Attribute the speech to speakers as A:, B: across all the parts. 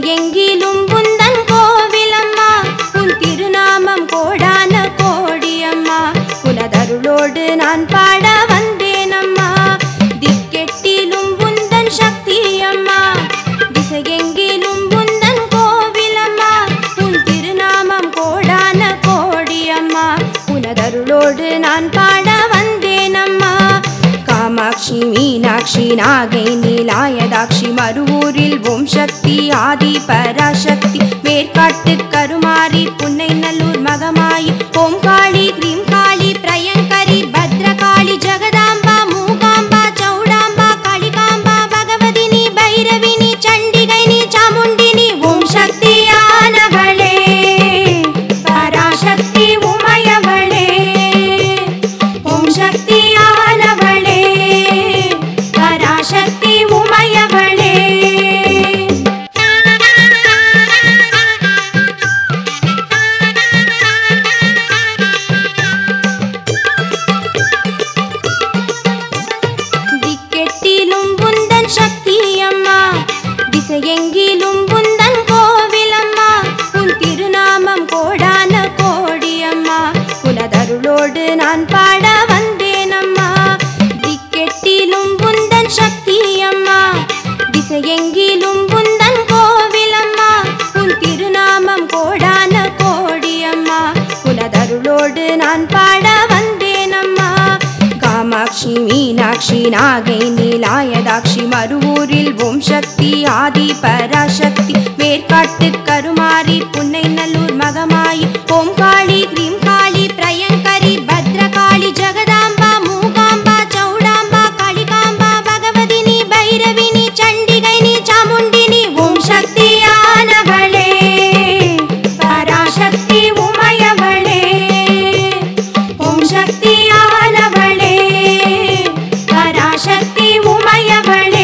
A: திசையெங்கிலும் உந்தன் கோவிலம்மா உன் திருநாமம் கோடான கோடியம்மா உனதருளோடு நான் பாட வந்தேனம்மா திக்கெட்டிலும் உந்தன் சக்தி அம்மா திசையெங்கிலும் உந்தன் கோவிலம்மா உன் திருநாமம் கோடான கோடியம்மா உனதருளோடு நான் பாட வந்தேனம்மா காமாட்சி மீனாட்சி நாகை நீலாயதாட்சி மறுவூரில் ஓம் சக்தி ஆதி பராசக்தி வேர்க்காட்டு கருமாரி புன்னை நல்லூர் மகமாயி ஓம் காளி கிரீம் காளி பிரயங்கரி பத்ரகாளி ஜெகதாம்பா மூகாம்பா சௌடாம்பா காளிகாம்பா பகவதினி பைரவினி சண்டிகைனி சாமுண்டினி ஓம் சக்தியானவளே பராசக்தி உமையவளே ஓம் சக்தியானவளே பராசக்தி உமையவளே திக்கெட்டிலும் உந்தன் சக்தி அம்மா திசையெங்கிலும் உந்தன் கோவிலம்மா உன் திருநாமம் கோடான கோடியம்மா உனதருளோடு நான் பாட வந்தேனம்மா திக்கெட்டிலும் உந்தன் சக்தி அம்மா திசையெங்கிலும் உந்தன் கோவிலம்மா உன் திருநாமம் கோடான கோடியம்மா உனதருளோடு நான் பாட வந்தேனம்மா காமாட்சி மீனாட்சி நாகை நீலாயதாட்சி மறுவூரில் ஓம் சக்தி ஆதி பராசக்தி வேர்க்காட்டு கருமாரி புன்னை நல்லூர் மகமாயி ஓம் காளி கிரீம் காளி பிரயங்கரி பத்ரகாளி ஜெகதாம்பா மூகாம்பா சௌடாம்பா காளிகாம்பா பகவதினி பைரவினி சண்டிகைனி சாமுண்டினி ஓம் சக்தியானவளே பராசக்தி உமையவளே ஓம் சக்தியானவளே பராசக்தி உமையவளே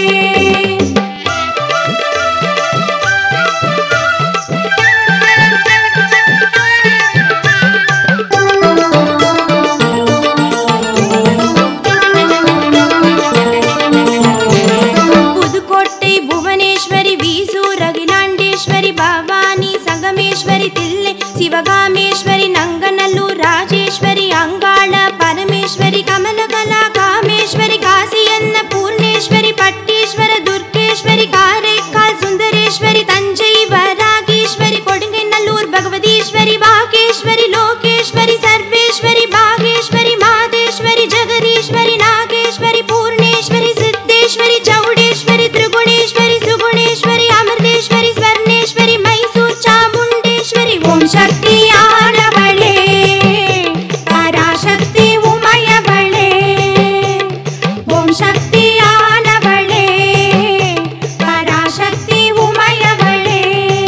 A: புதுக்கோட்டை புவனேஸ்வரி வீசூர் அகிலாண்டேஸ்வரி பவானி சங்கமேஸ்வரி தில்லை சிவகாமேஸ்வரி நங்கநல்லூர் ராஜேஸ்வரி அங்காள பரமேஸ்வரி கமலகலா காமேஸ்வரி காசியன்ன பூர்ணேஸ்வரி பட்டேஸ்வர துர்கேஸ்வரி காரைக்கால் சுந்தரேஸ்வரி தஞ்சை வராகேஸ்வரி கொடுங்கை நல்லூர் பகவதீஸ்வரி பாகேஸ்வரி லோகேஸ்வரி சர்வேஸ்வரி பாகேஸ்வரி மாதேஸ்வரி ஜெகதீஸ்வரி நாகேஸ்வரி பூர்ணேஸ்வரி சித்தேஸ்வரி சௌடேஸ்வரி திரிகுணேஸ்வரி சுகுணேஸ்வரி அமிர்தேஸ்வரி ஸ்வர்ணேஸ்வரி மைசூர் சாமுண்டேஸ்வரி ஓம் சக்தியானவளே பராசக்தி உமையவளே ஓம் சக்தியானவளே பராசக்தி உமையவளே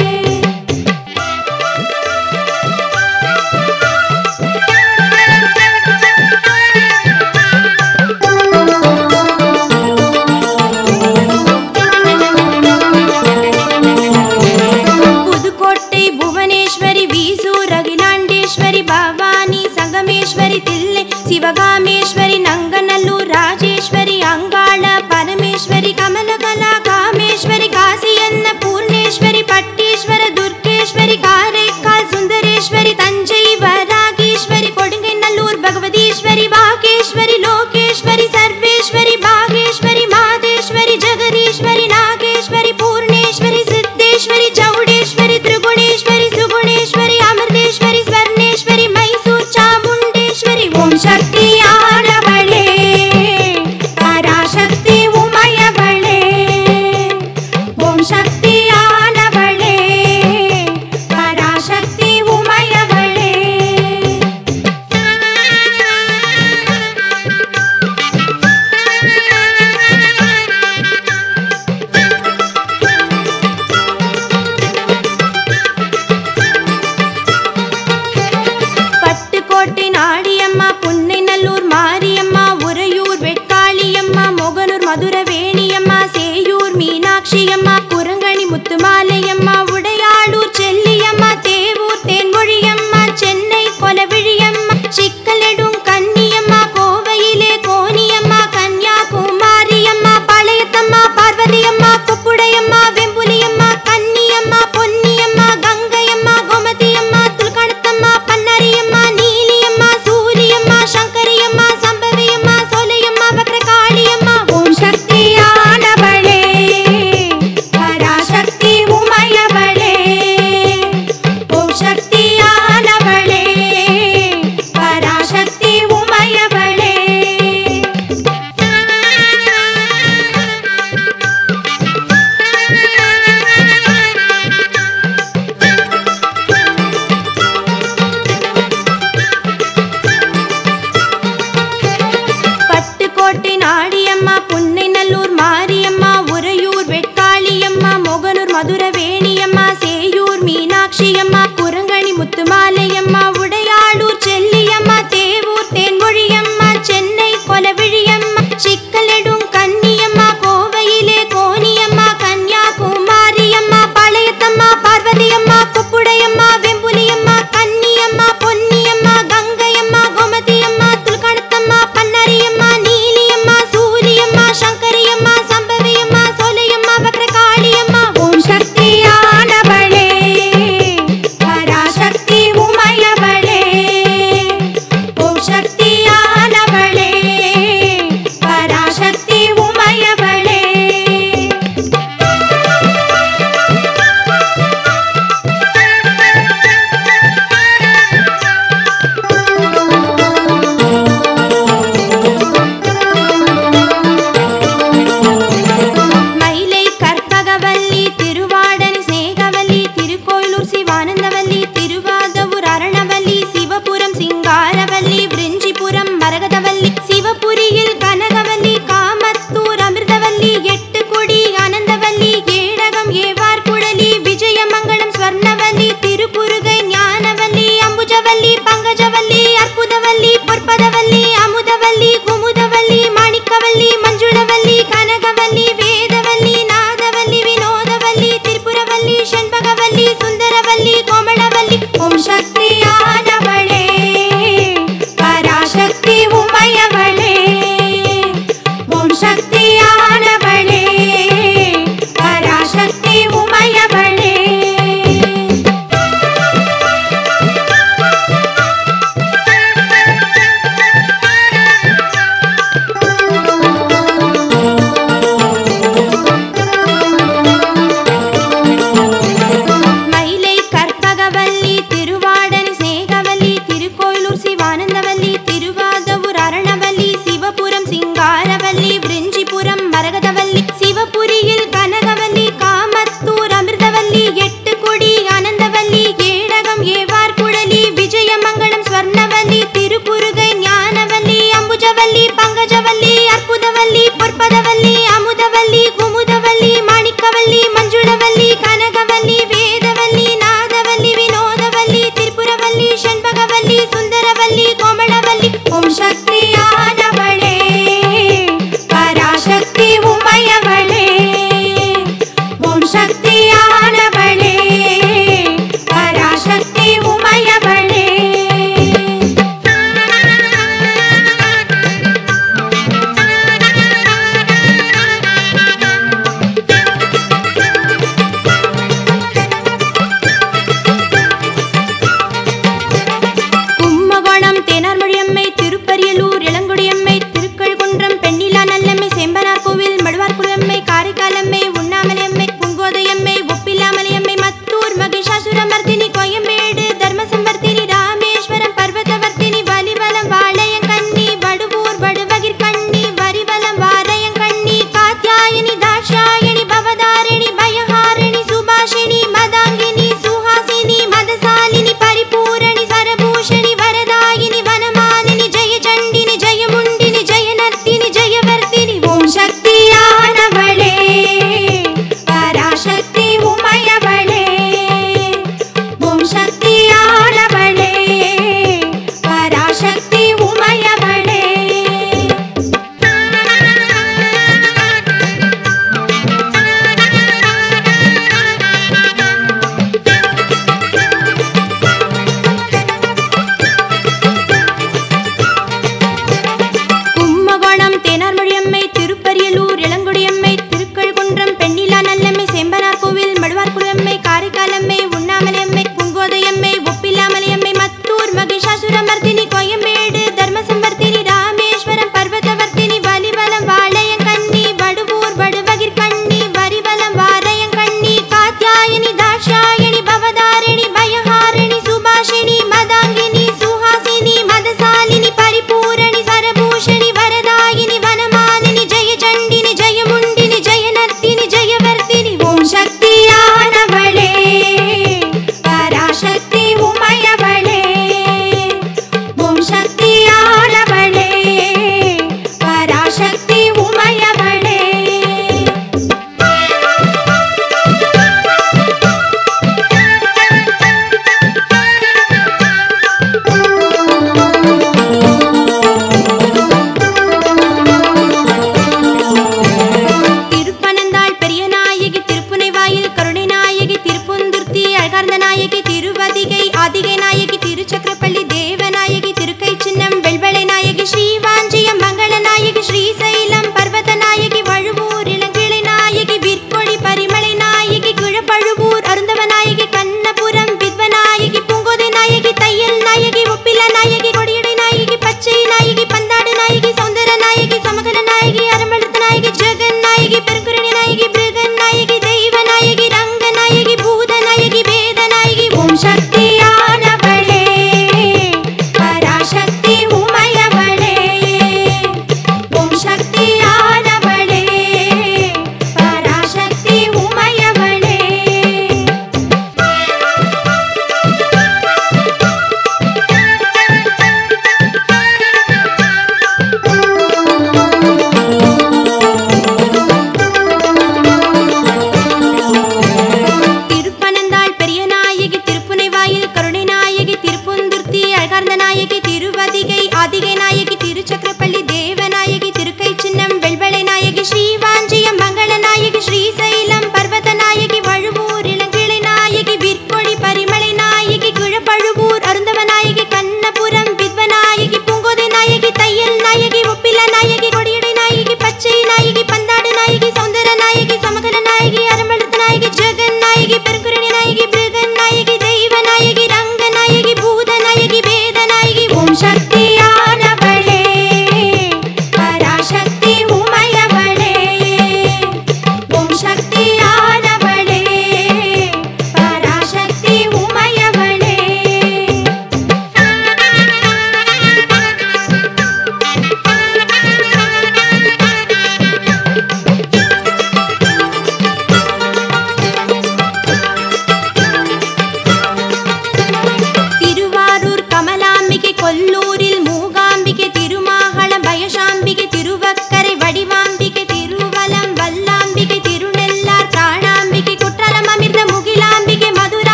A: புதுக்கோட்டை புவனேஸ்வரி வீசூர் அகிலாண்டேஸ்வரி பவானி சங்கமேஸ்வரி தில்லை சிவகாமேஸ்வரி நங்கநல்லூர் ராஜேஸ்வரி அங்காள பரமேஸ்வரி கமலகலா காமேஸ்வரி காசியன்ன பூர்ணேஸ்வரி பட்டேஸ்வர துர்கேஸ்வரி காரைக்கால் சுந்தரேஸ்வரி தஞ்சை வராகேஸ்வரி கொடுங்கை நல்லூர் பகவதீஸ்வரி பாகேஸ்வரி லோகேஸ்வரி சர்வேஸ்வரி பாகேஸ்வரி மாதேஸ்வரி ஜெகதீஸ்வரி நாகேஸ்வரி பூர்ணேஸ்வரி சித்தேஸ்வரி சௌடேஸ்வரி திரிகுணேஸ்வரி சுகுணேஸ்வரி அமிர்தேஸ்வரி ஸ்வர்ணேஸ்வரி மைசூர் சாமுண்டேஸ்வரி ஓம் சக்தியானவளே பராசக்தி உமையவளே ஓம் சக்தியானவளே பராசக்தி உமையவளே பட்டுக்கோட்டை நாடியம்மா புன்னை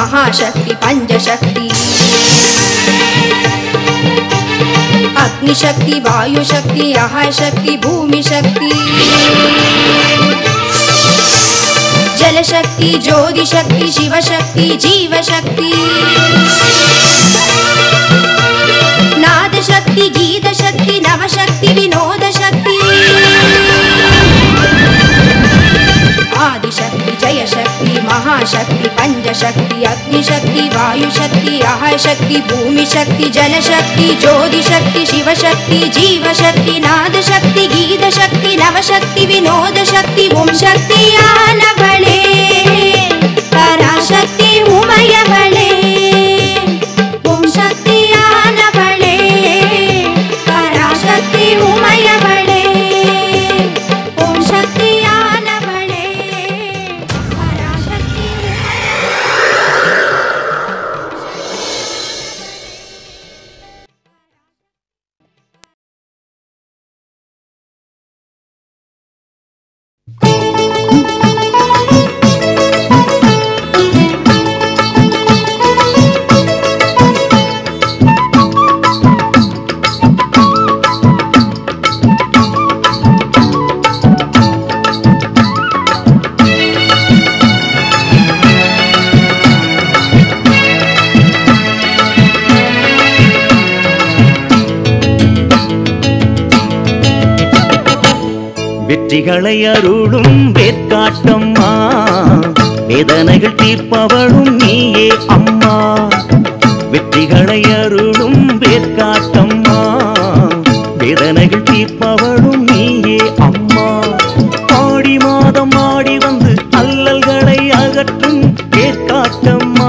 A: மகாசக்தி பஞ்சசக்தி அக்னிசக்தி வாயுசக்தி அகாயசக்தி பூமி சக்தி ஜலசக்தி ஜோதிசக்தி சிவசக்தி ஜீவசக்தி நாதசக்தி கீதசக்தி நவசக்தி வினோதசக்தி ஆதிசக்தி ஜெயசக்தி மகாசக்தி பஞ்சசக்தி அக்னிசக்தி வாயுசக்தி அகசக்தி பூமி சக்தி ஜலசக்தி ஜோதிசக்தி சிவசக்தி ஜீவசக்தி நாதசக்தி கீதசக்தி நவசக்தி வினோதசக்தி ஓம் சக்தியானவளே பராசக்தி உமையவளே ஓம் சக்தியானவளே பராசக்தி உமையவளே ஓம் சக்தியானவளே பராசக்தி உமையவளே
B: வெற்றிகளை அருளும் வேற்காட்டம்மா வேதனைகள் தீர்ப்பவளும் நீயே அம்மா வெற்றிகளை அருளும் வேற்காட்டம்மா வேதனைகள் தீர்ப்பவளும் நீயே அம்மா ஆடி மாதம் ஆடி வந்து அல்லல்களை அகற்றும் வேற்காட்டம்மா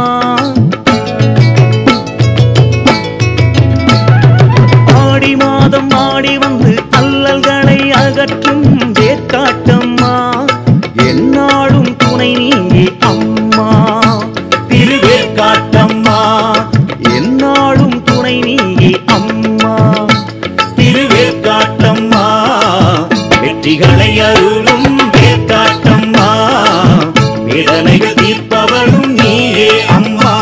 B: ஆடி மாதம் ஆடி வந்து அல்லல்களை அகற்றும் வேற்காட்டம்மா என்னாலும் துணை நீயே அம்மா திருவேற்காட்டம்மா என்னாலும் துணை நீயே அம்மா திருவேற்காட்டம்மா வெற்றிகளை அருளும் வேற்காட்டம்மா வேதனைகள் தீர்ப்பவளும் நீயே அம்மா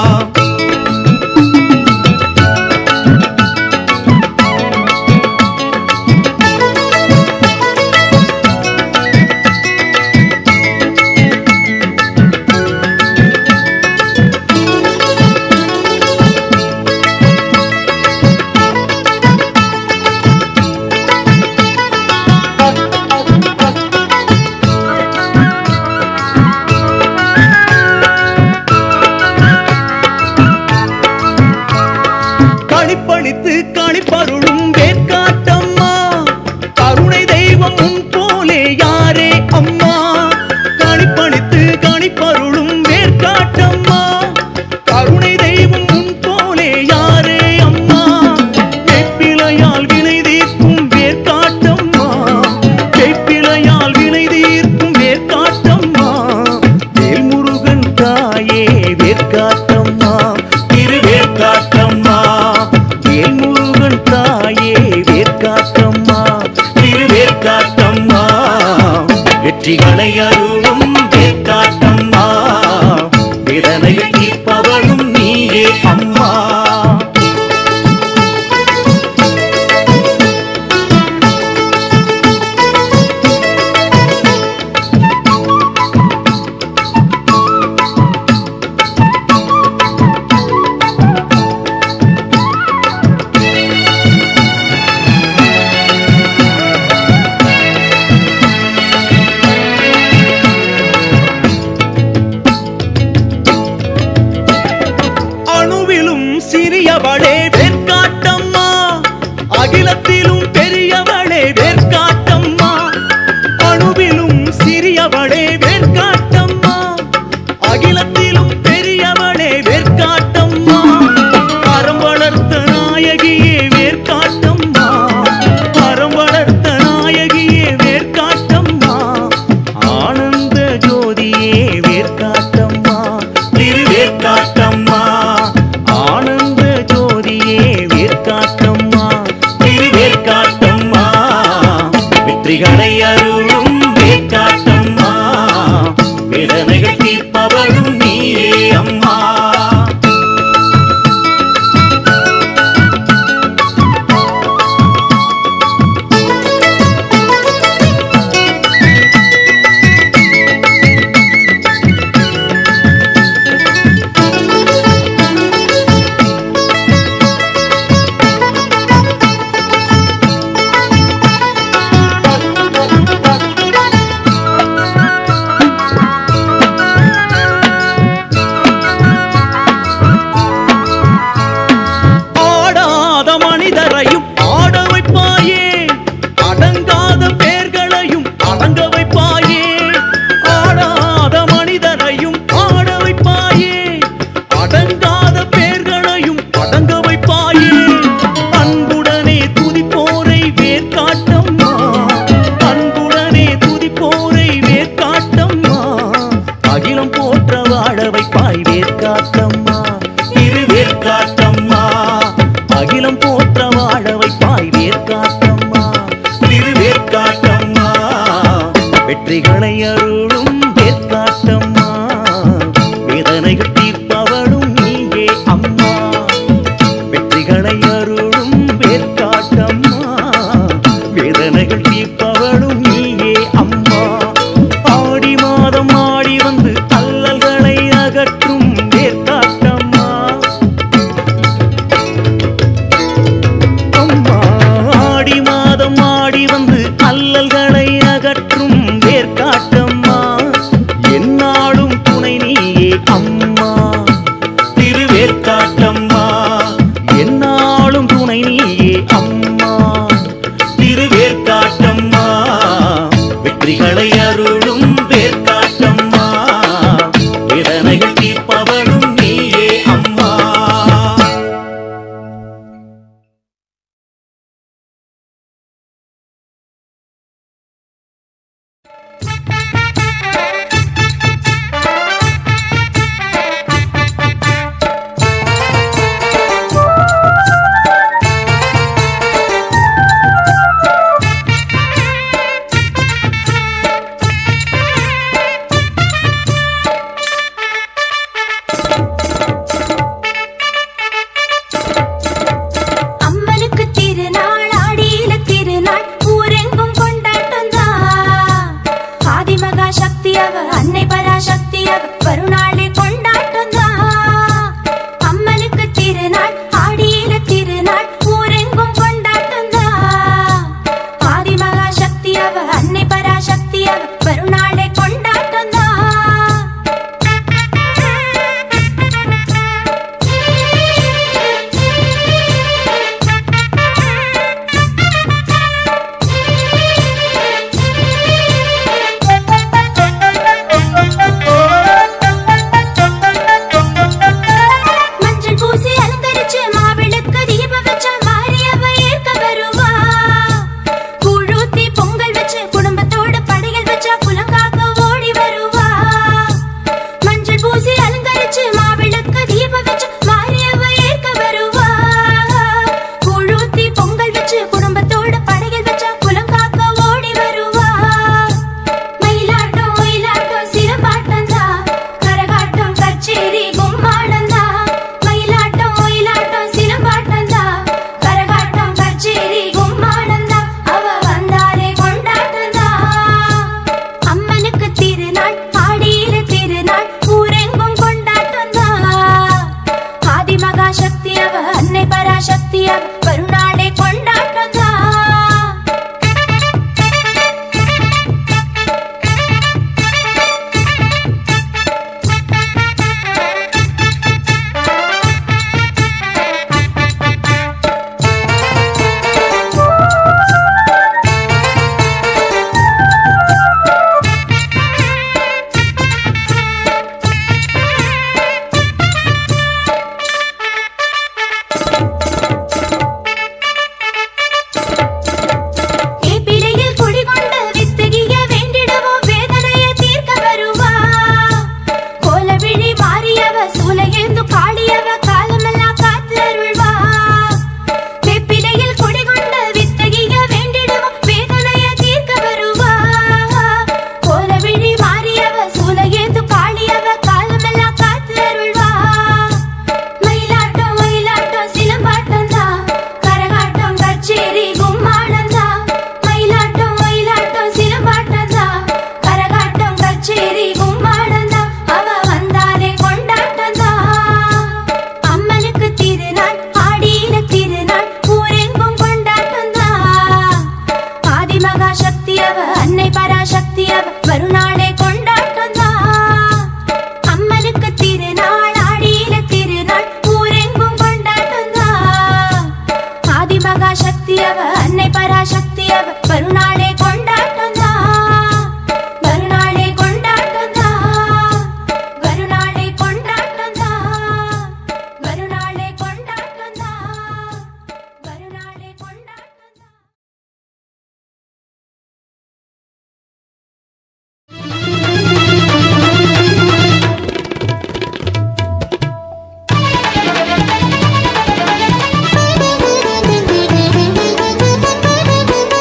B: களிப்பளித்து களிப்பருளும் வேற்காட்டம்மா கருணை தெய்வம் உன் போலே யாரே அம்மா களிப்பளித்து களிப்பருளும் வேற்காட்டம்மா கருணை தெய்வம் உன் போலே யாரே அம்மா வெப்பிலையால் வினை தீர்க்கும் வேற்காட்டம்மா வெப்பிலையால் வினை தீர்க்கும் வேற்காட்டம்மா வேல்முருகன் தாயே வேற்காட்டம்மா திருவேற்காட்டம்மா வேல்முருகன் தாயே வேற்காட்டம்மா திருவேற்காட்டம்மா வெற்றிகளை அருளும் வேற்காட்டம்மா வேதனையை தீர்ப்பவளும் நீயே அம்மா அணுவிலும் சிறியவளே வேற்காட்டம்மா அகிலத்திலும் பெரியவளே வேற்காட்டம்மா அணுவிலும் சிறியவளே வேற்காட்டம்மா அகிலத்திலும் பெரியவளே வேற்காட்டம்மா அறம் வளர்த்த நாயகியே வேற்காட்டம்மா அறம் வளர்த்த நாயகியே வேற்காட்டம்மா ஆனந்த ஜோதியே வேற்காட்டம்மா திருவேற்காட்டம்மா ஆனந்த ஜோதியே வேற்காட்டம்மா திருவேற்காட்டம்மா வெற்றிகளை அருளும் வேற்காட்டம்மா வேதனைகள் தீர்ப்பவளும் நீயே அம்மா அருளும் வேர்க்காட்டம்மா வேதனைகள் தீர்ப்பவளும் நீயே அம்மா ஆடி மாதம் ஆடி வந்து அல்லல்களை அகற்றும் வேர்க்காட்டம்மா அம்மா ஆடி மாதம் ஆடி வந்து அல்லல்களை அகற்றும் வேர்க்காட்டம்மா என்னாலும் துணை நீயே அம்மா திருவேற்காட்டம்மா என்னாலும் துணை நீயே அம்மா திருவேற்காட்டம்மா வெற்றிகளை அருளும் வேர்க்காட்டம்மா வேதனைகள் தீர்ப்பவளும் நீயே அம்மா
A: அம்மனுக்கு திருநாள் ஆடியில திருநாள் ஊரெங்கும் கொண்டாட்டம் தான் ஆதிமகா சக்தி அவ அன்னை பராசக்தி அவ வருநாளே கொண்டாட்டம் தான் அம்மனுக்கு திருநாள் ஆடியில திருநாள் ஊரெங்கும் கொண்டாட்டம் தான் ஆதிமகா சக்தி அவ அன்னை பராசக்தி அவ வருநாளே கொண்டாட்டம் தான் மஞ்சள் பூசி அலங்கரிச்சு மாவிளக்கு தீபம் வச்சா மாரியவ ஏற்க வருவா கூழூத்தி பொங்கல் வச்சு குடும்பத்தோட படையல் வச்சா குலங்காக்க ஓடி வருவா மஞ்சள் பூசி அலங்கரிச்சு மாவிளக்கு தீபம் வச்சு மாரியவ ஏற்க வருவா கூழூத்தி பொங்கல் வச்சு குடும்பத்தோட படையல் வச்சா குலங்காக்க ஓடி வருவா மயிலாட்டம் ஒயிலாட்டம் சிலம்பாட்டந்தா கரகாட்டம் கச்சேரி கும்மாடந்தா மயிலாட்டம் ஒயிலாட்டம் சிலம்பாட்டந்தா கரகாட்டம் கச்சேரி கும்மாடந்தா அவ வந்தாலே கொண்டாட்டந்தா அம்மனுக்கு திருநாள் ஆடியில திருநாள் ஊரெங்கும் கொண்டாட்டந்தா ஆதிமகா சக்தி அவ அன்னை பராசக்தி அவ வருநாளே கொண்டாட்டந்தா ஏப்பிலையில் குடிகொண்டு வித்தகிய வேண்டிடவும் வேதனையை தீர்க்க வருவா கோலவிழி மாறியவ சூலையேந்து காளியவ காலமெல்லாம் காத்து அருள்வா வேப்பிலையில் குடிகொண்டு வித்தகிய வேண்டிடவும் வேதனையை தீர்க்க வருவா கோலவிழி மாறியவ சூலையேந்து காளியவ காலமெல்லாம் காத்து அருள்வா மயிலாட்டம் ஒயிலாட்டம் சிலம்பாட்டந்தா கரகாட்டம் கச்சேரி கும்மாடந்தா மயிலாட்டம் ஒயிலாட்டம் சிலம்பாட்டந்தா கரகாட்டம் கச்சேரி கும்மாடந்தா அவ வந்தாலே கொண்டாட்டந்தா அம்மனுக்கு திருநாள் ஆடியில திருநாள் ஊரெங்கும் கொண்டாட்டந்தா ஆதிமகா சக்தி அவ அன்னை பராசக்தி அவ வருநாளே கொண்டாட்டந்தா அம்மனுக்கு திருநாள் ஆடியில திருநாள் ஊரெங்கும் கொண்டாட்டந்தா ஆதிமகா சக்தி அவ அன்னை பராசக்தி அவ வருநாளே கொண்டாட்டந்தா வருநாளே கொண்டாட்டந்தா வருநாளே கொண்டாட்டந்தா வருநாளே கொண்டாட்டந்தா வருநாளே கொண்டாட்டந்தா
C: Thank you.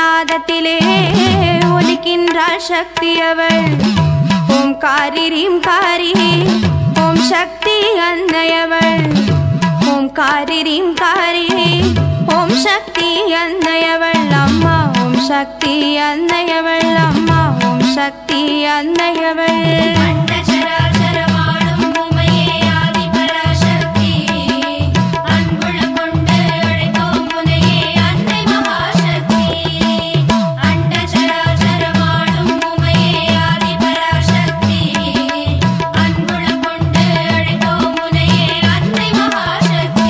A: நாதத்திலே ஒலிக்கின்றாள் சக்தி அவள் ஓம் காரி ரீம் காரி ஓம் சக்தி அன்னையவள் ஓம் காரி ரீம் காரி ஓம் சக்தி அன்னையவள் அம்மா ஓம் சக்தி அன்னையவள் அம்மா ஓம் சக்தி அன்னையவள்
C: அண்டசராசரமாளும் உமையே ஆதிபராசக்தி. அன்புள்ளம் கொண்டு அழைத்தோம் உன்னையே அன்னை மகாசக்தி. அண்டசராசரமாளும் உமையே ஆதிபராசக்தி. அன்புள்ளம் கொண்டு அழைத்தோம் உன்னையே அன்னை மகாசக்தி.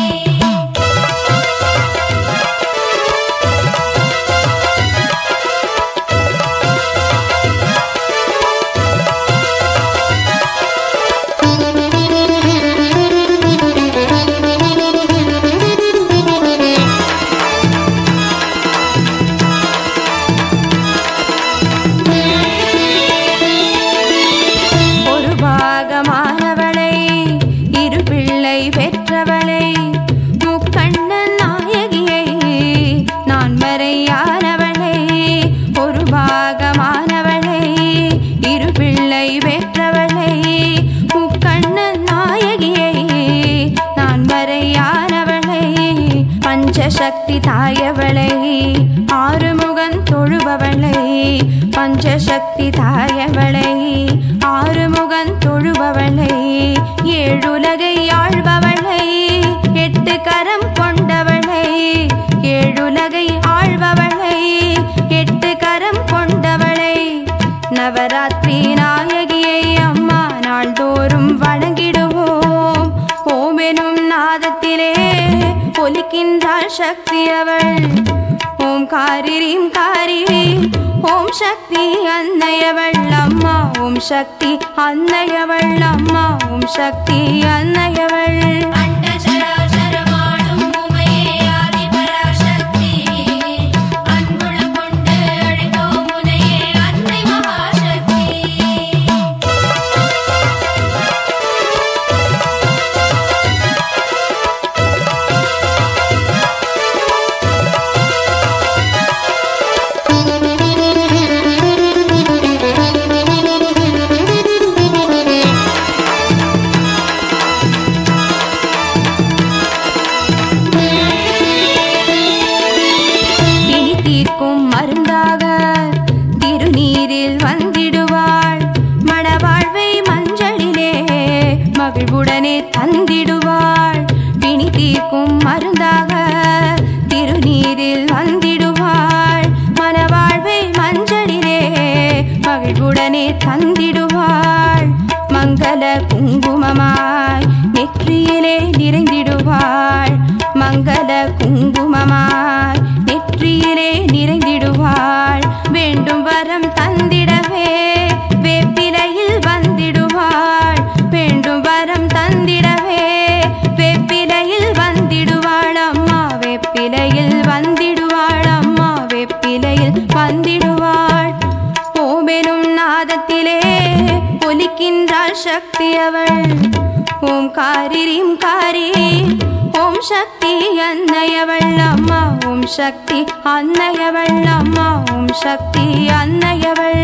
A: ஒரு பாகமானவளை இரு பிள்ளை பெற்றவளை முக்கண்ணன் நாயகியை நான் மறையானவளை ஒரு பாகமானவளை இரு பிள்ளை பெற்றவளை முக்கண்ணன் நாயகியை நான் மறையானவளை பஞ்சசக்தி தாயவளை ஆறுமுகன் தொழுபவளை பஞ்சசக்தி தாயவளை ஆறுமுகன் தொழுபவளை ஏழுலகை ஆழ்பவளை எட்டு கரம் கொண்டவளை ஏழுலகை ஆழ்பவளை எட்டு கரம் கொண்டவளை நவராத்திரி நாயகியை அம்மா நாள்தோறும் வணங்கிடுவோம் ஓமெனும் நாதத்திலே ஒலிக்கின்றாள் சக்தி அவள் ஓம் காரி ரீம் காரி ஓம் சக்தி அன்னையவள் அம்மா ஓம் சக்தி அன்னையவள் அம்மா ஓம் சக்தி அன்னையவள்
C: அண்டசராசரமாளும் உமையே ஆதிபராசக்தி. அன்புள்ளம் கொண்டு அழைத்தோம் உன்னையே அன்னை மகாசக்தி.
A: பிணி தீர்க்கும் மருந்தாக திருநீரில் வந்திடுவாள் மணவாழ்வை மஞ்சளிலே மகிழ்வுடனே தந்திடுவாள் பிணி தீர்க்கும் மருந்தாக திருநீரில் வந்திடுவாள் மணவாழ்வை மஞ்சளிலே மகிழ்வுடனே தந்திடுவாள் மங்கள குங்குமமாய் நெற்றியிலே நிறைந்திடுவாள் மங்கள குங்குமமாய் நெற்றியிலே நிறைந்திடுவாள் வேண்டும் வரம் தந்திடவே வேப்பிலையில் வந்திடுவாள் வேண்டும் வரம் தந்திடவே வேப்பிலையில் வந்திடுவாள் அம்மா வேப்பிலையில் வந்திடுவாள் அம்மா வேப்பிலையில் வந்திடுவாள் ஓமெனும் நாதத்திலே ஒலிக்கின்றாள் சக்தி அவள் ஓம் காரி ரீம் காரி ஓம் சக்தி அன்னையவள் அம்மா ஓம் சக்தி அன்னையவள் அம்மா ஓம் சக்தி அன்னையவள்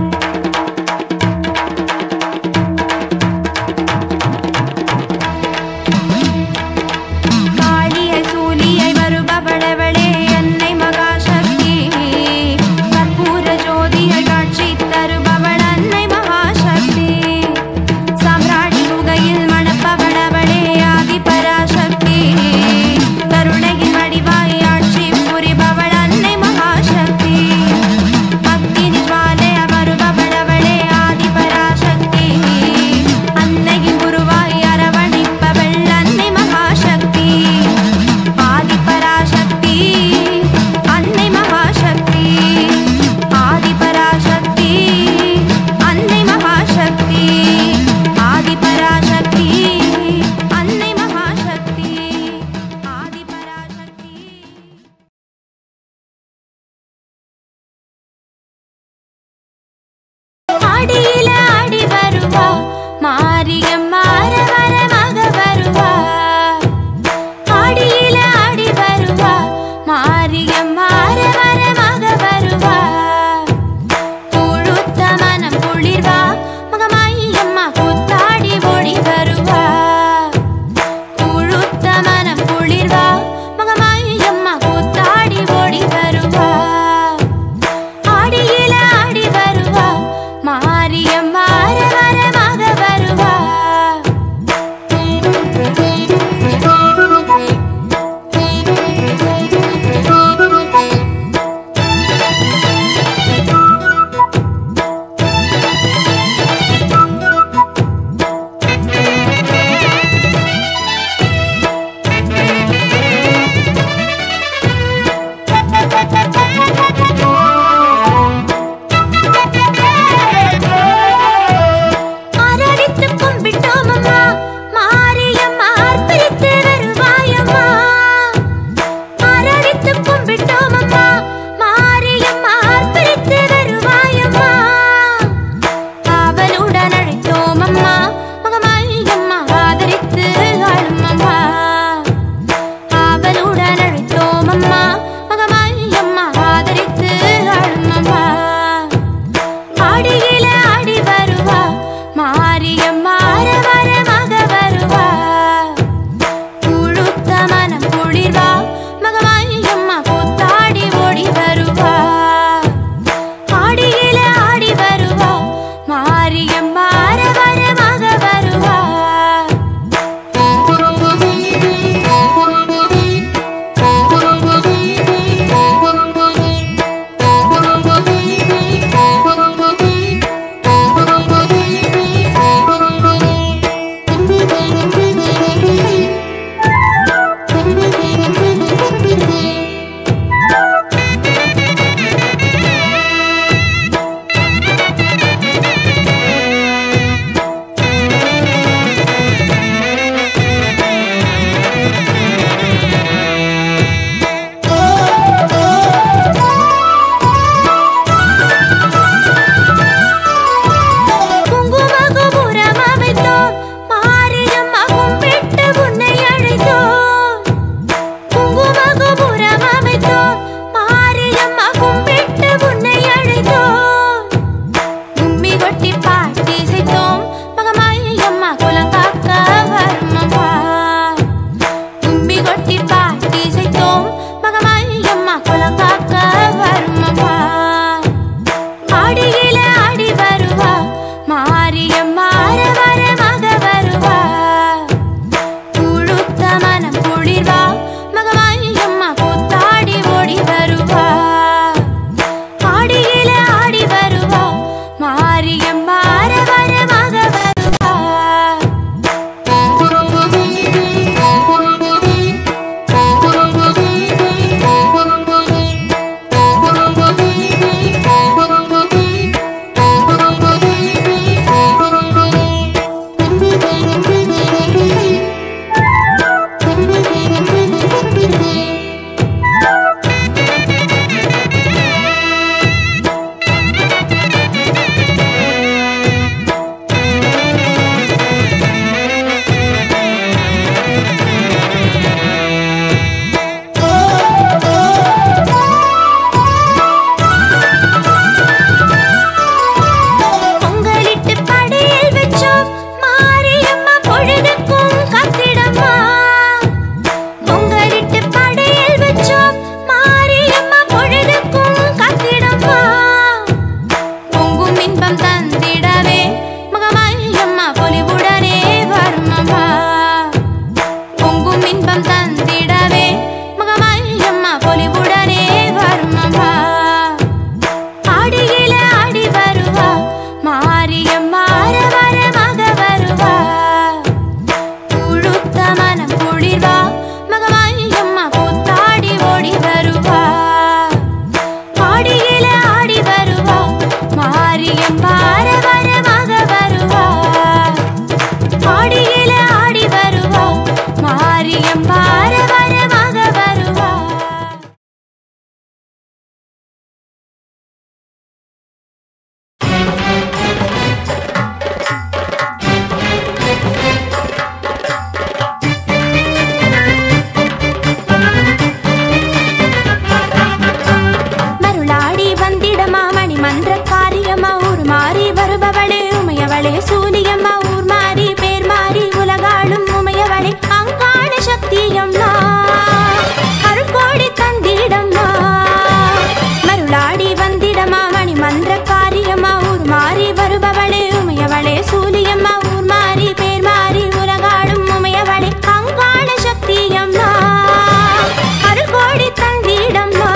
A: காளியை சூலியை வருபவளவளே அன்னை மகாசக்தி கற்பூர ஜோதியை காட்சி தருபவள் அன்னை மகாசக்தி சாம்ராணி முகையில் மணப்பவளவளே ஆதி பராசக்தி கருணையின் வடிவாய் ஆட்சி புரிபவள் அன்னை மகாசக்தி பக்தினி ஜுவாலை அவர் உமையவளே சூலியம்மா ஊர் மாறி பேர் மாறி உலகாளும் உமையவளே அங்காள சக்தியம்மா அருள்கோடி தந்திடம்மா மருளாடி வந்திடமா மணி மந்திர காரியம்மா ஊர் மாறி வருபவளே உமையவளே சூலியம்மா ஊர் மாறி பேர் மாறி உலகாளும் உமையவளே அங்காள சக்தியம்மா அருள்கோடி தந்திடம்மா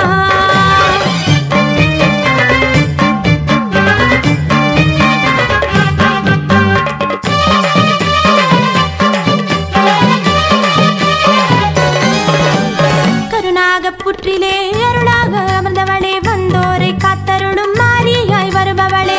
A: கருணாக புற்றிலே அருளாக அமர்ந்தவளே வந்தோரை காத்தருளும் மாரியாய் வருபவளே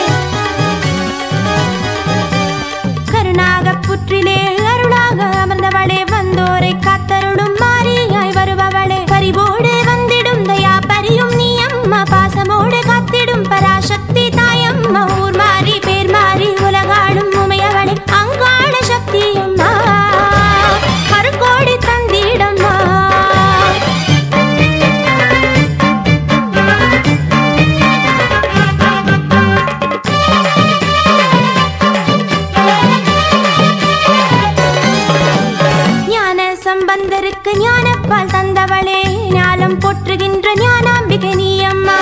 A: கருணாக புற்றிலே அருளாக அமர்ந்தவளே வந்தோரை காத்தருளும் மாரியாய் வருபவளே பரிவோடு வந்திடும் தயா பரியும் நீ அம்மா பாசமோடு காத்திடும் பராசக்தி தாயம்மா ஊர் மாறி பேர் மாறி உலகாளும் உமையவளே அங்காள சக்தி அம்மா கருக்கோடி தந்திடம்மா ஞான சம்பந்தருக்கு ஞானப்பால் தந்தவளே ஞானம் போற்றுகின்ற ஞானாம்பிகை நீ அம்மா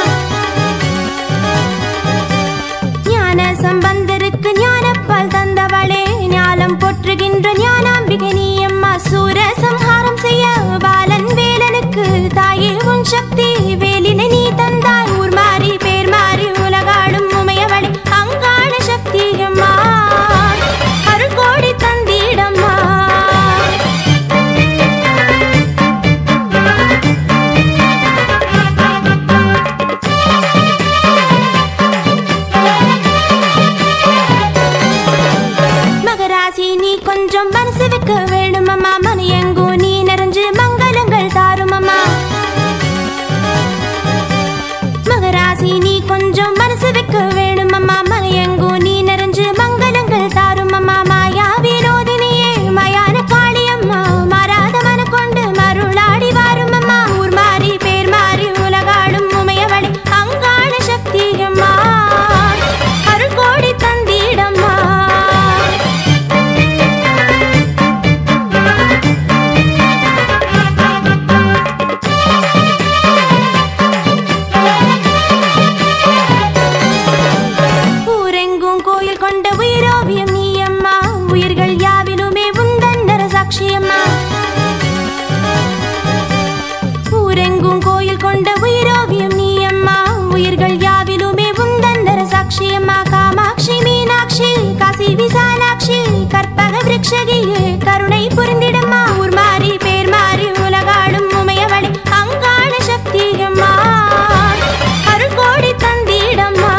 A: ஞான சம்பந்தருக்கு ஞானப்பால் தந்தவளே ஞானம் போற்றுகின்ற ஞானாம்பிகை நீ அம்மா சூர சம்ஹாரம் செய்ய பாலன் வேலனுக்கு தாயே உன் சக்தி வேலினை நீ தந்தாய் ஊர் மாறி பேர் மாறி உலகாளும் உமையவளே அங்காள சக்தி அம்மா அருள் கோடி தந்திடம்மா மகராசி நீ கொஞ்சம் மனசு வைக்க வேணும் அம்மா மணி எங்கோ நீ நிறைஞ்சு மங்களங்கள் தாரும் அம்மா மகராசி நீ கொஞ்சம் மனசு வைக்க வேணும் அம்மா மணி எங்கோ நீ நிறைஞ்சு மங்களங்கள் தாரும் அம்மா மாயா வினோதினியே மயான காளியம்மா மாறாத மன கொண்டு மருளாடி வாரும் அம்மா ஊர் மாறி பேர் மாறி உலகாளும் உமையவளே அங்காள சக்தி அம்மா அருள் கோடி தந்திடம்மா ஊரெங்கும் கோயில் கொண்ட உயிரோவியம் நீ அம்மா உயிர்கள் யாவிலுமே உந்தன் சாட்சி அம்மா ஊரெங்கும் கோயில் கொண்ட உயிரோவியம் நீ அம்மா உயிர்கள் யாவிலுமே உந்தன் சாட்சி அம்மா காமாட்சி மீனாட்சி காசி விசாலாட்சி கற்பக விருட்சகியே கருணை புரிந்திடம்மா ஊர் மாறி பேர் மாறி உலகாளும் உமையவளே அங்காள சக்தி அம்மா அருள் கோடி தந்திடம்மா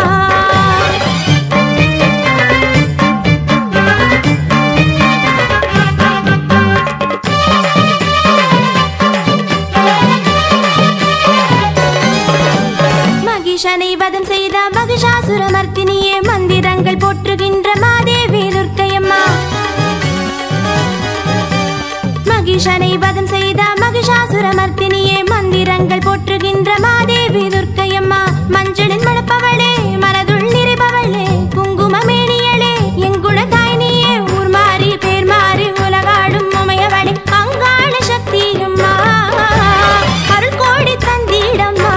A: மகிஷனை வதம் செய்த மகிஷாசுரமர்த்தினியே மந்திரங்கள் போற்றுகின்ற மாதேவி துர்க்கையம்மா மகிஷனை வதம் செய்த மகிஷாசுரமர்த்தினியே மந்திரங்கள் போற்றுகின்ற மாதேவி துர்க்கையம்மா மஞ்சளின் மணப்பவளே மனதுள் நிறைபவளே குங்குமமேனியளே எங்குண தாய்னியே ஊர் மாறி பேர் மாறி உலகாடும் உமையவளே அங்காள சக்தி அம்மா அருள் கோடி தந்திடம்மா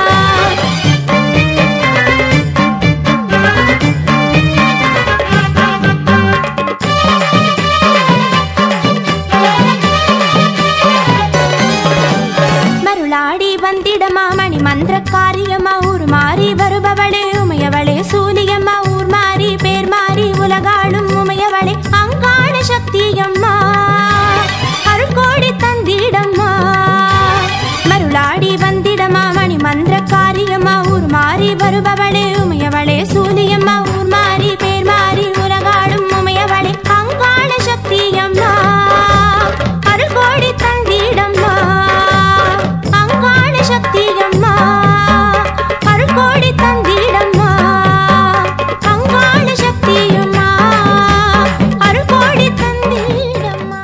A: மருளாடி வந்திடமா மணி மந்திர காரியமா ஊர் மாறி வருபவளே உமையவளே சூலியம்மா ஊர் மாறி பேர் மாறி உலகாளும் உமையவளே அங்காள சக்தி அம்மா அருள் கோடி தந்திடம்மா மருளாடி வந்திடமா மணி மந்திர காரியமா ஊர் மாறி வருபவளே உமையவளே சூலியம்மா ஊர் மாறி பேர் மாறி உலகாளும் உமையவளே அங்காள சக்தி அம்மா அருள் கோடி தந்திடம்மா அங்காள சக்தி அம்மா அருள் கோடி தந்திடம்மா அங்காள சக்தி அம்மா அருள் கோடி தந்திடம்மா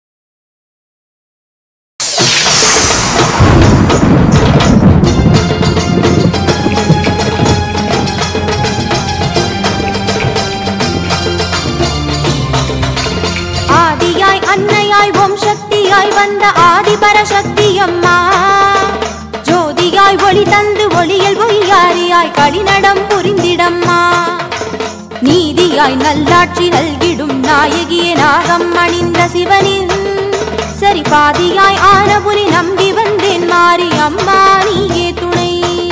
D: ஆ
A: வந்த ஆதிபரசக்தி அம்மா ஜோதியாய் ஒளி தந்து ஒளியல் ஒய்யாரியாய் களிநடம் புரிந்திடம்மா நீதியாய் நல்லாட்சி நல்கிடும் நாயகியே நாகம் அணிந்த சிவனின் சரி பாதியாய் ஆன புலி நம்பி வந்தேன் மாறி அம்மா நீயே துணை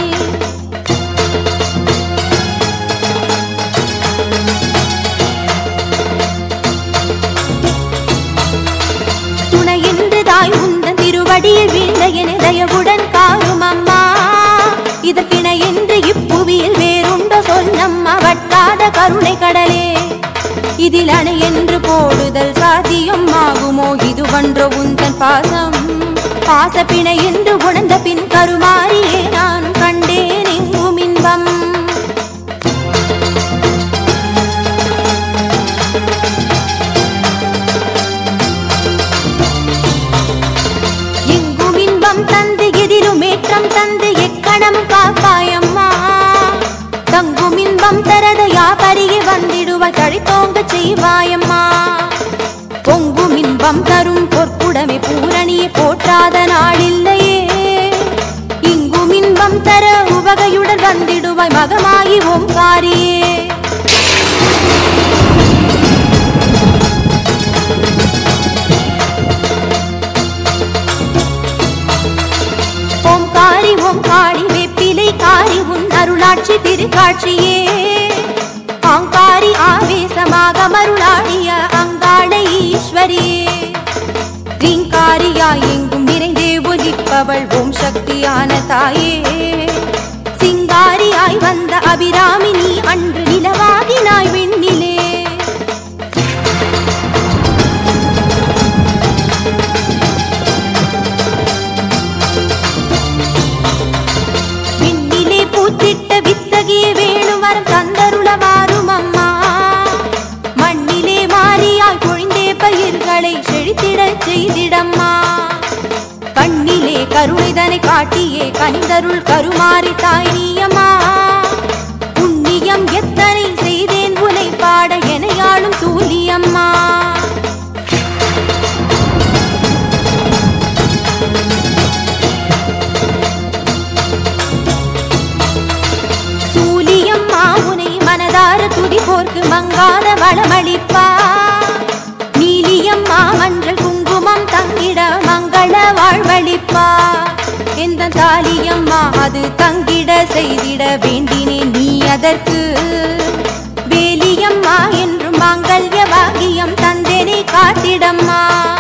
A: துணை என்று தாய் உந்தன் திருவடியில் வீழ்ந்த என தயவுடன் காரும் அம்மா இதற்கிணை என்று இப்புவியில் வேறுண்டோ சொல்லம்மா வட்டாத கருணை கடலே இதில் அணை என்று போடுதல் சாத்தியம் ஆகுமோ இதுவன்றோ உந்தன் பாசம் பாசப்பிணை என்று உணர்ந்த பின் கருமாறியே நான் கண்டேன் எங்கும் இன்பம் எங்கும் இன்பம் தந்து எதிலும் ஏற்றம் தந்து எக்கணம் காப்பாயம்மா தங்கும் இன்பம் தரத யாபரியே வந்திடுவாய் கழித்தோங்க செய்வாயம்மா பொங்கும் இன்பம் தரும் பொற்குடமே பூரணியை போற்றாத நாளில்லையே இங்கும் இன்பம் தர உவகையுடன் வந்திடுவாய் மகமாயி ஓங்காரியே ஓம்காரி ஓம்காரி வெப்பிலை காரி உன் அருளாட்சி திருக்காட்சியே ஆங்காரி ஆவேசமாக மருளாடிய அங்காள ஈஸ்வரியே ரீங்காரியாய் எங்கும் நிறைந்தே ஒலிப்பவள் ஓம் சக்தியான தாயே சிங்காரியாய் வந்த அபிராமி நீ அன்று நிலவாகினாய் விண்ணிலே விண்ணிலே பூத்திட்ட வித்தகிய வேணுவரம் தந்தருள மாறும் அம்மா மண்ணிலே மாறியாய் பொழிந்தே பயிர்களை செழித்திடச் செய்திடம்மா கண்ணிலே கருணைதனை காட்டியே கனிந்தருள் கருமாறி தாய் நீயம்மா புண்ணியம் எத்தனை செய்தேன் உனை பாட எனையாளும் சூலியம்மா சூலியம்மா உனை மனதார துதிப்போர்க்கு மங்காத வளமளிப்பா நீலியம்மா மஞ்சள் குங்குமம் தங்கிட மங்கள வாழ்வழிப்பா எந்த தாலியம்மா அது தங்கிட செய்திட வேண்டினேன் நீ அதற்கு வேலியம்மா என்றும் மாங்கல்ய பாகியம் தந்தேனே காத்திடம்மா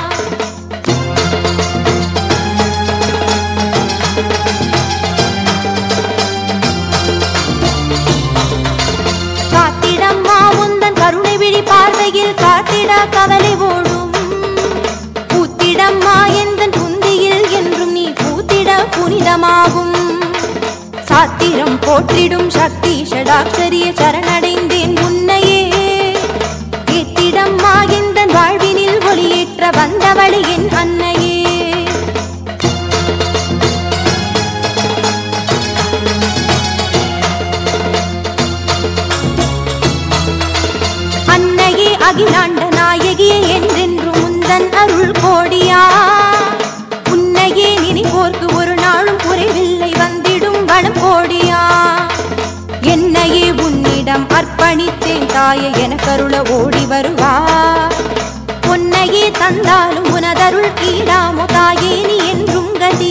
A: காத்திடம்மா உந்தன் கருணை விழி பார்வையில் காத்திட கவலை ஓடும் பூத்திடம்மா எந்தன் புந்தியில் என்றும் நீ பூத்திட புனிதமாகும் சாத்திரம் போற்றிடும் சக்தி ஷடாட்சரிய சரணடைந்தேன் உன்னையே ஏத்திடம்மா எந்தன் வாழ்வினில் ஒளியேற்ற வந்தவளே என் அன்னையே அன்னையே அகிலாண்ட நாயகியே என்றென்று முந்தன் அருள் கோடியா உன்னையே நினைவோர்க்கு ஒரு நாளும் குறைவில்லை வந்திடும் வளம் கோடியா என்னையே உன்னிடம் அர்ப்பணித்தேன் தாயே எனக்கருள ஓடி வருவா உன்னையே தந்தாலும் உனதருள் கீழாமோ தாயே நீ என்றும் கதி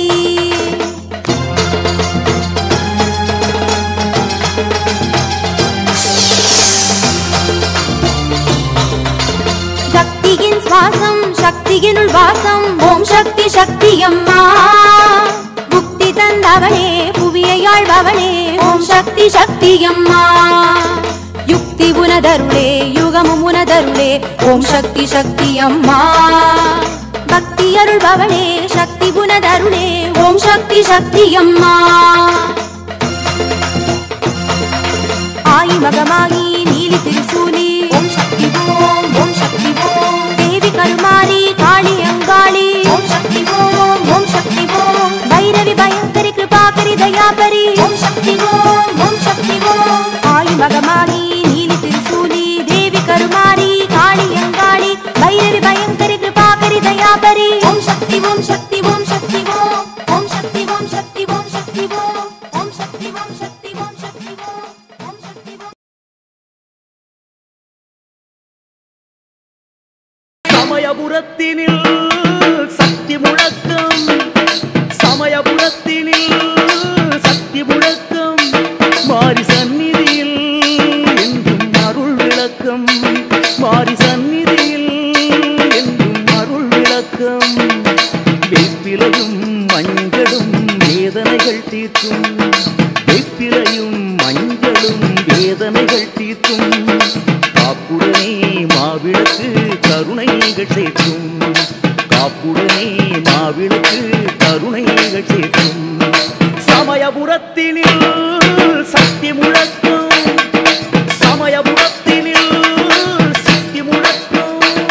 A: சக்தியின் சுவாசம் சக்தியினுள் வாசம் ஓம் சக்தி சக்தி அம்மா புக்தி தந்தவளே புவியை ஆழ்பவளே ஓம் சக்தி சக்தி அம்மா யுக்தி உனதருளே யுகமும் உனதருளே ஓம் சக்தி சக்தி அம்மா பக்தி அருள்பவளே சக்தி உனதருளே ஓம் சக்தி சக்தி அம்மா ஆயி மகமாயி நீலி திருசூலி ஓம் சக்தி ஓம் ஓம் சக்தி ஓம் தேவி கருமாரி காளி அங்காளி ஓம் சக்தி ஓம் ஓம் சக்தி ஓம் பைரவி பயங்கரி கிருபாகரி தயாபரி ஓம் சக்தி ஓம் ஓம் சக்தி ஓம் ஆயி மகமாயி நீலி திருசூலி தேவி கருமாரி காளி அங்காளி பைரவி பயங்கரி கிருபாகரி தயாபரி ஓம் சக்தி ஓம்
B: சமயபுரத்தினில் சக்தி முழக்கம் சமயபுரத்தினில் சக்தி முழக்கம் மாரி சந்நிதியில் என்றும் அருள் விளக்கம் மாரி சந்நிதியில் என்றும் அருள் விளக்கம் வெப்பிலையும் மஞ்சளும் வேதனைகள் தீர்க்கும் வெப்பிலையும் மஞ்சளும் வேதனைகள் தீர்க்கும் காப்புடனே மாவிளக்கு கருணைகள் சேர்க்கும் காப்புடனே மாவிளக்கு கருணைகள் சேர்க்கும் சமயபுரத்தினில் சக்தி முழக்கம் சமயபுரத்தினில் சக்தி முழக்கம்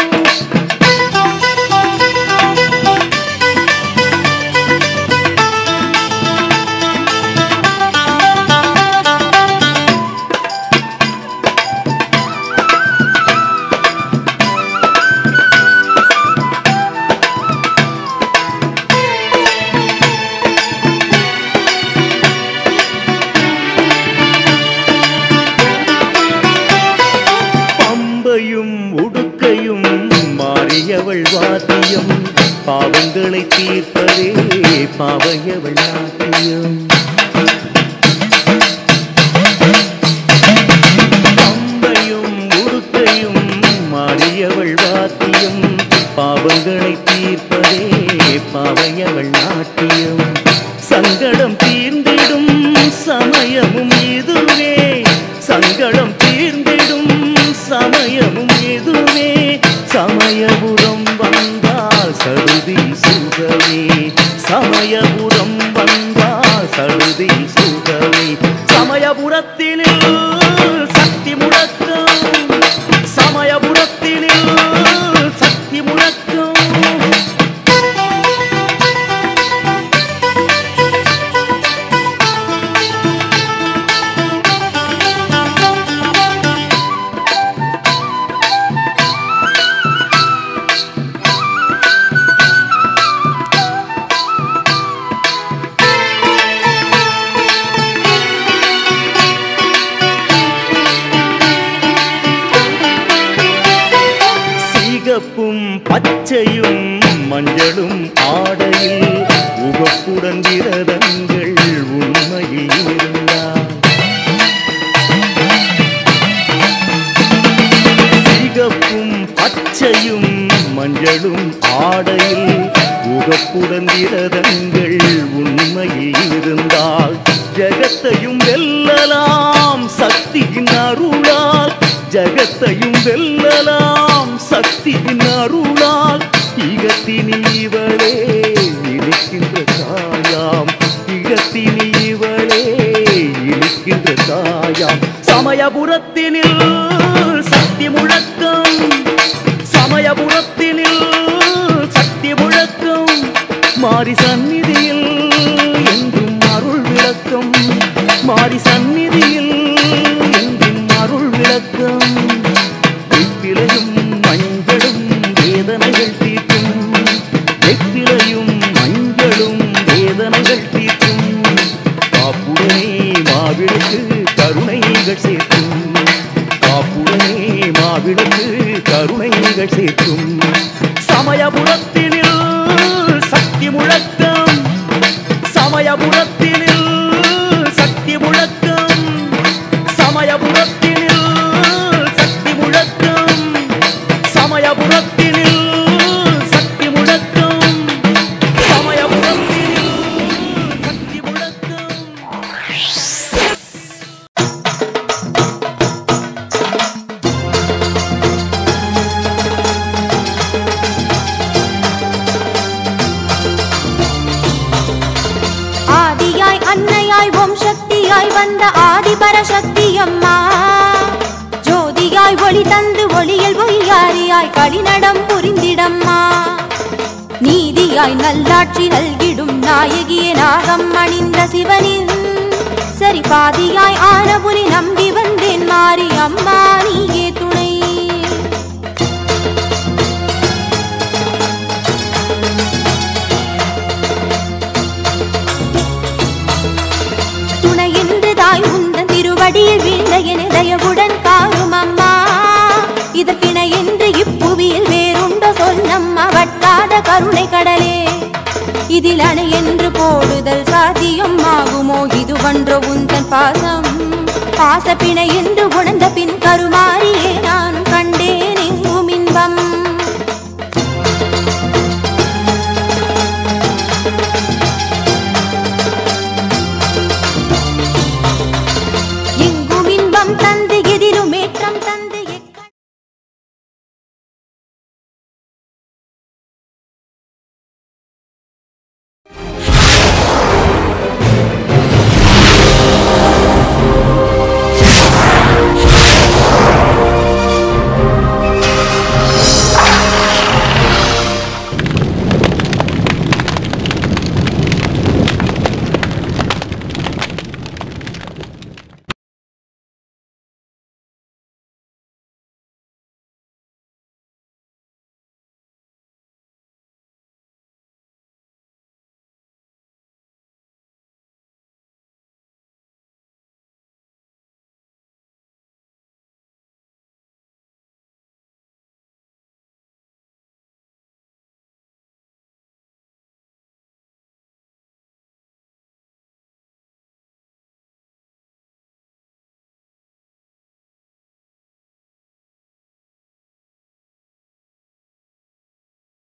B: பம்பையும் உடுக்கையும் மாறியவள் வாத்தியம் பாவங்களை தீர்ப்பதே பாவையவள் நாட்டியம் பம்பையும் உடுக்கையும் மாறியவள் வாத்தியம் பாவங்களை தீர்ப்பதே பாவையவள் நாட்டியம் சங்கடம் தீர்ந்திடும் சமயமும் இதுவே சங்கடம் தீர்ந்திடும் சமயமும் இதுவே சமயபுரம் வந்தால் சருதி சுகமே சமயபுரம் வந்தால் சருதி சுகமே சமயபுரத்தினில் சக்தி முழக்கம் சமயபுரத்தினில் சக்தி முழக்கம் சிகப்பும் பச்சையும் மஞ்சளும் ஆடையில் உகப்புடன் விரதங்கள் உண்மையில் இருந்தார் சிகப்பும் பச்சையும் மஞ்சளும் ஆடையில் உகப்புடன் விரதங்கள் உண்மையில் இருந்தால் ஜகத்தையும் வெல்லலாம் சக்தியின் அருளால் ஜகத்தையும் வெல்லலாம் சக்தியின் அருளால் இகத்தினில் இவளே இழுக்கின்ற தாயாம் இகத்தினில் இவளே இழுக்கின்ற தாயாம் சமயபுரத்தினில் சக்தி முழக்கம் சமயபுரத்தினில் சக்தி முழக்கம் மாரி சந்நிதியில் என்றும் அருள் விளக்கம் மாரி சந்நிதியில் என்றும் அருள் விளக்கம் வெப்பிலையும் மஞ்சளும் வேதனைகள் தீர்க்கும் வெப்பிலையும் மஞ்சளும் வேதனைகள் தீர்க்கும் காப்புடனே மாவிளக்கு கருணைகள் சேர்க்கும் காப்புடனே மாவிளக்கு கருணைகள் சேர்க்கும் சமயபுரத்தினில் சக்தி முழக்கம் சமயபுரத்தினில் சக்தி முழக்கம் சமயபுரத்தினில் சக்தி முழக்கம் சமயபுரத்தினில் சக்தி முழக்கம் சமயபுரத்தினில் சக்தி முழக்கம்
A: ஆதியாய் அன்னையாய் ஓம் சக்தியாய் வந்த ஆதிபரசக்தி அம்மா ஜோதியாய் ஒளி தந்து ஒளியல் ஒளியாரியாய் களிநடம் புரிந்திடம்மா நீதியாய் நல்லாட்சி நல்கிடும் நாயகியே நாகம் அணிந்த சிவனின் சரி பாதியாய் ஆன புலி நம்பி வந்தேன் மாறி அம்மா நீயே துணை துணை என்று தாய் உந்தன் திருவடியில் வீழ்ந்த என தயவுடன் காரும் அம்மா இதற்கிணை என்று இப்புவியில் வேறுண்ட சொல்லம்மா கருணை கடலே இதில் அணை என்று போடுதல் சாத்தியம் ஆகுமோ இது ஒன்றோ உந்தன் பாசம் பாசப்பிணை என்று உணர்ந்த பின் கருமாறியே